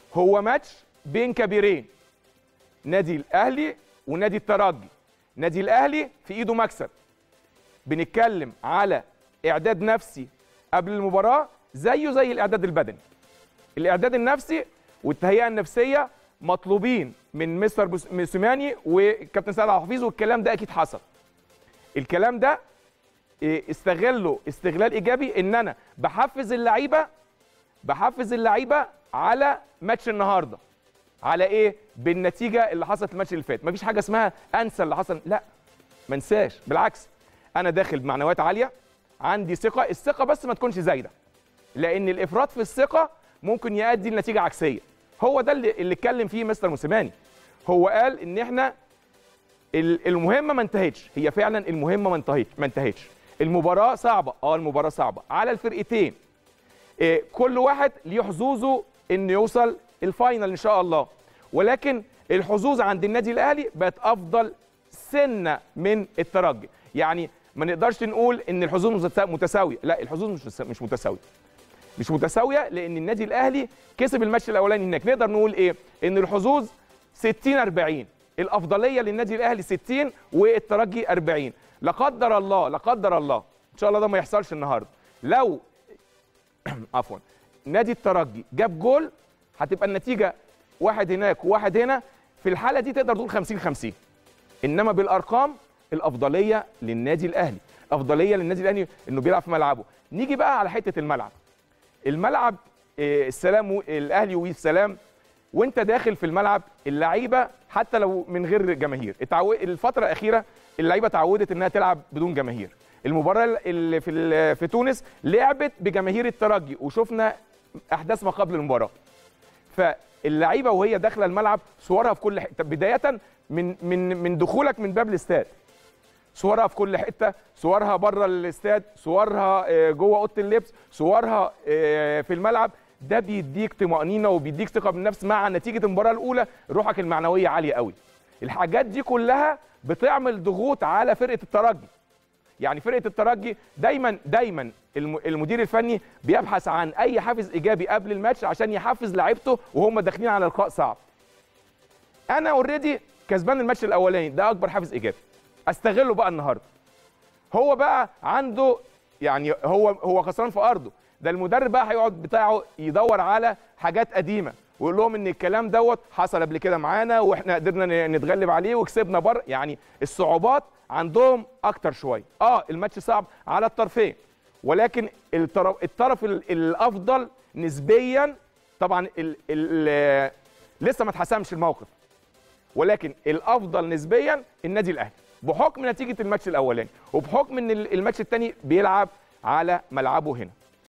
هو ماتش بين كبيرين نادي الاهلي ونادي الترجي نادي الاهلي في ايده مكسب بنتكلم على اعداد نفسي قبل المباراه زيه زي الاعداد البدني الاعداد النفسي والتهيئه النفسيه مطلوبين من مستر بوس- موسيماني وكابتن سعد عبد الحفيظ والكلام ده اكيد حصل الكلام ده إيه، استغله استغلال ايجابي ان انا بحفز اللعيبه بحفز اللعيبه على ماتش النهارده على ايه بالنتيجه اللي حصلت الماتش اللي فات مفيش حاجه اسمها انسى اللي حصل لا ما انساش بالعكس انا داخل بمعنويات عاليه عندي ثقه الثقه بس ما تكونش زايده لان الافراط في الثقه ممكن يؤدي لنتيجه عكسيه هو ده اللي اللي اتكلم فيه مستر موسيماني هو قال ان احنا ال- المهمه ما انتهتش هي فعلا المهمه ما انتهتش ما انتهتش المباراه صعبه اه المباراه صعبه على الفرقتين إيه، كل واحد ليه حظوظه انه يوصل الفاينل ان شاء الله ولكن الحظوظ عند النادي الاهلي بقت افضل سنه من الترجي يعني ما نقدرش نقول ان الحظوظ متسا- متساويه لا الحظوظ مش متسا- مش متساويه مش متساويه لان النادي الاهلي كسب الماتش الاولاني هناك نقدر نقول ايه ان الحظوظ 60 40 الافضليه للنادي الاهلي 60 والترجي 40 لا قدر الله لا قدر الله ان شاء الله ده ما يحصلش النهارده لو عفوا نادي الترجي جاب جول هتبقى النتيجه واحد هناك وواحد هنا في الحاله دي تقدر تقول 50 50 انما بالارقام الافضليه للنادي الاهلي افضليه للنادي الاهلي انه بيلعب في ملعبه نيجي بقى على حته الملعب الملعب آه، السلام و- الاهلي والسلام وانت داخل في الملعب اللعيبه حتى لو من غير جماهير اتعو... الفتره الاخيره اللعيبه اتعودت انها تلعب بدون جماهير المباراه اللي في ال- في تونس لعبت بجماهير الترجي وشفنا احداث ما قبل المباراه فاللعيبه وهي داخله الملعب صورها في كل حته بدايه من من من دخولك من باب الاستاد صورها في كل حته صورها بره الاستاد صورها آه، جوه اوضه اللبس صورها آه، في الملعب ده بيديك طمانينه وبيديك ثقه بالنفس مع نتيجه المباراه الاولى روحك المعنويه عاليه قوي الحاجات دي كلها بتعمل ضغوط على فرقه الترجي يعني فرقه الترجي دايما دايما الم- المدير الفني بيبحث عن اي حافز ايجابي قبل الماتش عشان يحفز لعيبته وهم داخلين على لقاء صعب انا اوريدي كسبان الماتش الاولاني ده اكبر حافز ايجابي استغله بقى النهارده هو بقى عنده يعني هو هو خسران في ارضه ده المدرب بقى هيقعد بتاعه يدور على حاجات قديمه ويقول لهم ان الكلام دوت حصل قبل كده معانا واحنا قدرنا ن- نتغلب عليه وكسبنا بره يعني الصعوبات عندهم اكتر شويه اه الماتش صعب على الطرفين ولكن الطرف, الطرف ال- الافضل نسبيا طبعا ال ال لسه ما اتحسمش الموقف ولكن الافضل نسبيا النادي الاهلي بحكم نتيجه الماتش الاولاني وبحكم ان ال- الماتش الثاني بيلعب على ملعبه هنا